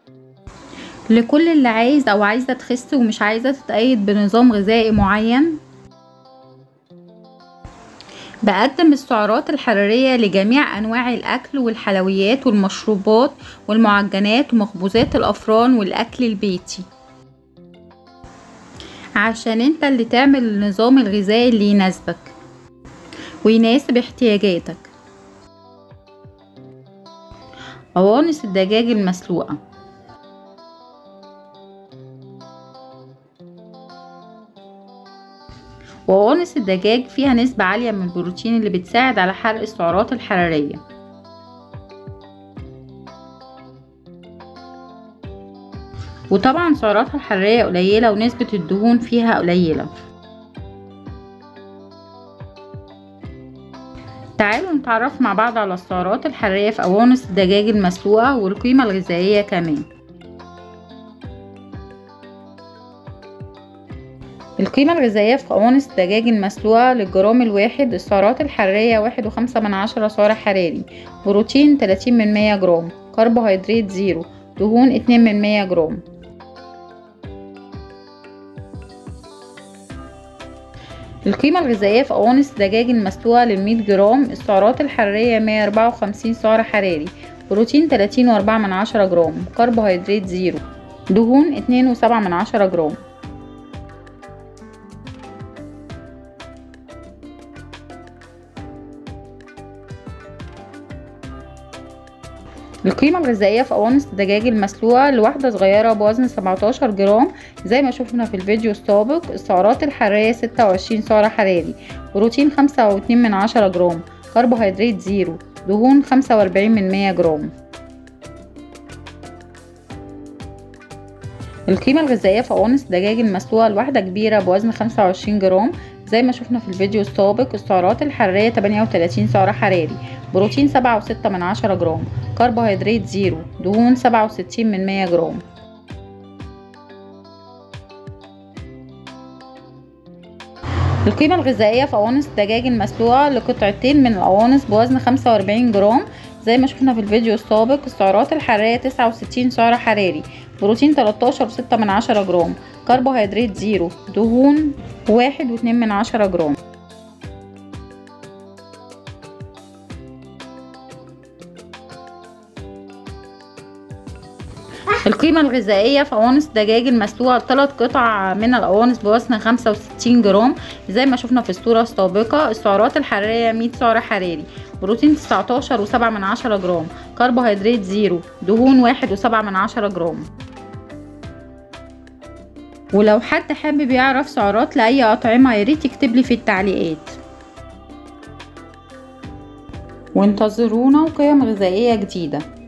لكل اللي عايز او عايزة تخس ومش عايزة تتقيد بنظام غذائي معين بقدم السعرات الحرارية لجميع أنواع الأكل والحلويات والمشروبات والمعجنات ومخبوزات الأفران والأكل البيتي عشان انت اللي تعمل النظام الغذائي اللي يناسبك ويناسب احتياجاتك قوانص الدجاج المسلوقة وقوانص الدجاج فيها نسبة عالية من البروتين اللي بتساعد على حرق السعرات الحرارية وطبعا سعراتها الحرارية قليلة ونسبة الدهون فيها قليلة تعالوا نتعرف مع بعض على السعرات الحرارية في قوانص الدجاج المسلوقة والقيمة الغذائية كمان القيمة الغذائية في قوانص الدجاج المسلوقة للجرام الواحد السعرات الحرارية واحد وخمسة من عشرة سعر حراري بروتين تلاتين من مية جرام كربوهيدرات زيرو دهون اتنين من مية جرام القيمة الغذائية في قوانص الدجاج المسلوقة للمية جرام السعرات الحرارية مية أربعة وخمسين سعر حراري بروتين تلاتين وأربعة من عشرة جرام كربوهيدرات زيرو دهون اتنين وسبعة من عشرة جرام القيمة الغذائية في قوانص الدجاج المسلوقة لواحدة صغيرة بوزن 17 جرام زي ما شفنا في الفيديو السابق السعرات الحرارية 26 سعر حراري بروتين خمسة واتنين من عشرة جرام كربوهيدرات زيرو دهون خمسة وأربعين من مية جرام القيمة الغذائية في قوانص الدجاج المسلوقة لواحدة كبيرة بوزن خمسة وعشرين جرام زي ما شفنا في الفيديو السابق السعرات الحرارية تمانية وتلاتين سعر حراري بروتين سبعة وستة من عشرة جرام كربوهيدرات زيرو دهون سبعة وستين من مية جرام القيمة الغذائية في قوانص الدجاج المسلوقة لقطعتين من القوانص بوزن خمسة وأربعين جرام زي ما شفنا في الفيديو السابق السعرات الحرارية تسعة وستين سعر حراري بروتين تلاتاشر وستة من عشرة جرام كربوهيدرات زيرو دهون واحد واتنين من عشرة جرام القيمة الغذائية في قوانص الدجاج المسلوقة لثلاث قطع من القوانص بوزن خمسة وستين جرام زي ما شفنا في الصورة السابقة السعرات الحرارية مية سعر حراري بروتين تسعتاشر وسبعة من عشرة جرام كربوهيدرات زيرو دهون واحد وسبعة من عشرة جرام ولو حد حابب يعرف سعرات لأي أطعمة ياريت يكتبلي في التعليقات وانتظرونا وقيم غذائية جديدة